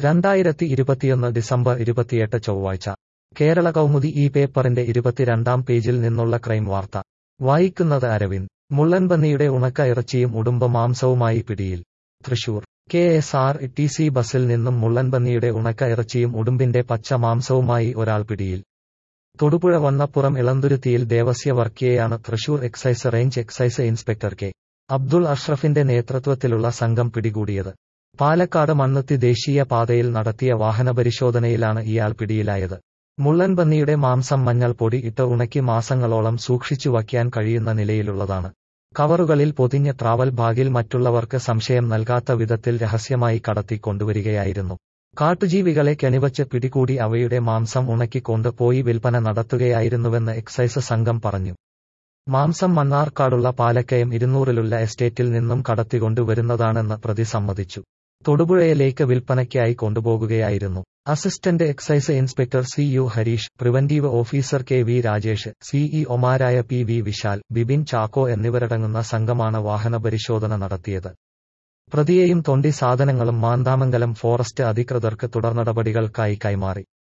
രണ്ടായിരത്തി ഇരുപത്തിയൊന്ന് ഡിസംബർ ഇരുപത്തിയെട്ട് ചൊവ്വാഴ്ച കേരള കൗമുദി ഈ പേപ്പറിന്റെ ഇരുപത്തിരണ്ടാം പേജിൽ നിന്നുള്ള ക്രൈം വാർത്ത വായിക്കുന്നത് അരവിന്ദ് മുള്ളൻപന്നിയുടെ ഉണക്ക ഇറച്ചിയും ഉടുമ്പ മാംസവുമായി പിടിയിൽ Thrissur K S R T C ബസിൽ നിന്നും മുള്ളൻപന്നിയുടെ ഉണക്ക ഇറച്ചിയും ഉടുമ്പിന്റെ പച്ച മാംസവുമായി ഒരാൾ പിടിയിൽ തൊടുപുഴ വണ്ണപ്പുറം ഇളന്തുരുത്തിയിൽ ദേവസ്യ വർക്കിയെയാണ് Thrissur excise range excise inspector K Abdul അഷ്റഫിന്റെ നേതൃത്വത്തിലുള്ള സംഘം പിടികൂടിയത് പാലക്കാട് മണ്ണുത്തി ദേശീയ പാതയിൽ നടത്തിയ വാഹനപരിശോധനയിലാണ് ഇയാൾ പിടിയിലായത് മുള്ളൻപന്നിയുടെ മാംസം മഞ്ഞൾപ്പൊടി ഇട്ട് ഉണക്കി മാസങ്ങളോളം സൂക്ഷിച്ചു വയ്ക്കാൻ കഴിയുന്ന നിലയിലുള്ളതാണ് കവറുകളിൽ പൊതിഞ്ഞ ട്രാവൽ ബാഗിൽ മറ്റുള്ളവർക്ക് സംശയം നൽകാത്ത വിധത്തിൽ രഹസ്യമായി കടത്തി കൊണ്ടുവരികയായിരുന്നു കാട്ടുജീവികളെ കെണിവച്ച് പിടികൂടി അവയുടെ മാംസം ഉണക്കിക്കൊണ്ട് പോയി വിൽപ്പന നടത്തുകയായിരുന്നുവെന്ന് എക്സൈസ് സംഘം പറഞ്ഞു മാംസം മണ്ണാർക്കാടുള്ള പാലക്കയം ഇരുന്നൂറിലുള്ള എസ്റ്റേറ്റിൽ നിന്നും കടത്തിക്കൊണ്ടുവരുന്നതാണെന്ന് പ്രതി സമ്മതിച്ചു തൊടുപുഴയിലേക്ക് വിൽപ്പനയ്ക്കായി കൊണ്ടുപോകുകയായിരുന്നു assistant excise inspector C U Harish preventive officer K V Rajesh സിഇഒമാരായ പി വി വിശാൽ ബിബിൻ ചാക്കോ എന്നിവരടങ്ങുന്ന സംഘമാണ് വാഹനപരിശോധന നടത്തിയത് പ്രതിയെയും തൊണ്ടി സാധനങ്ങളും മാന്താമംഗലം ഫോറസ്റ്റ് അധികൃതർക്ക് തുടർനടപടികൾക്കായി കൈമാറി